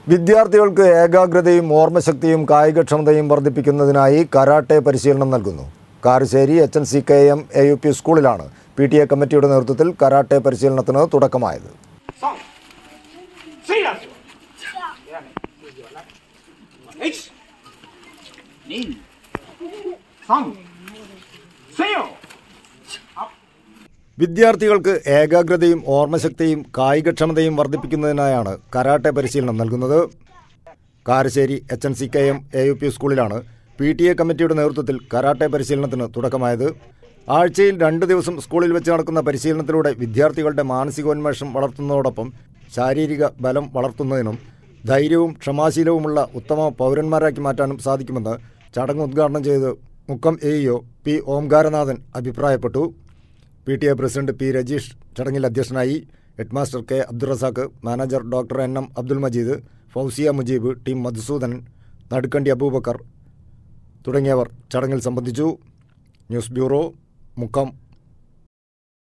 വിദ്യാർത്ഥികൾക്ക് ഏകാഗ്രതയും ഓർമ്മശക്തിയും കായികക്ഷമതയും വർദ്ധിപ്പിക്കുന്നതിനായി കരാട്ടെ പരിശീലനം നൽകുന്നു Karassery H N C K M A U P സ്കൂളിലാണ് പി ടി എ കമ്മിറ്റിയുടെ നേതൃത്വത്തിൽ കരാട്ടെ പരിശീലനത്തിന് തുടക്കമായത് 上，这样子，H，零，上，谁有？ വിദ്യാർത്ഥികൾക്ക് ഏകാഗ്രതയും ഓർമ്മശക്തിയും കായികക്ഷമതയും വർദ്ധിപ്പിക്കുന്നതിനായാണ് കരാട്ടെ പരിശീലനം നൽകുന്നത് Karassery H N C K M A U P സ്കൂളിലാണ് പി ടി എ കമ്മിറ്റിയുടെ നേതൃത്വത്തിൽ കരാട്ടെ പരിശീലനത്തിന് തുടക്കമായത് ആഴ്ചയിൽ രണ്ട് ദിവസം സ്കൂളിൽ വെച്ച് നടക്കുന്ന പരിശീലനത്തിലൂടെ വിദ്യാർത്ഥികളുടെ മാനസികോന്മേഷം വളർത്തുന്നതോടൊപ്പം ശാരീരിക ബലം വളർത്തുന്നതിനും ധൈര്യവും ക്ഷമാശീലവുമുള്ള ഉത്തമ പൗരന്മാരാക്കി മാറ്റാനും സാധിക്കുമെന്ന് ചടങ്ങ് ഉദ്ഘാടനം ചെയ്ത് Mukkam A EO P Omkaranathan അഭിപ്രായപ്പെട്ടു P T A president P Rajeesh ചടങ്ങിൽ അധ്യക്ഷനായി headmaster K Abdurazak manager doctor N M Abdul Majeed Fousiya Mujeeb T Madhusoodanan Nadukkandi Aboobacker തുടങ്ങിയവർ ചടങ്ങിൽ സംബന്ധിച്ചു ന്യൂസ് ബ്യൂറോ മുക്കം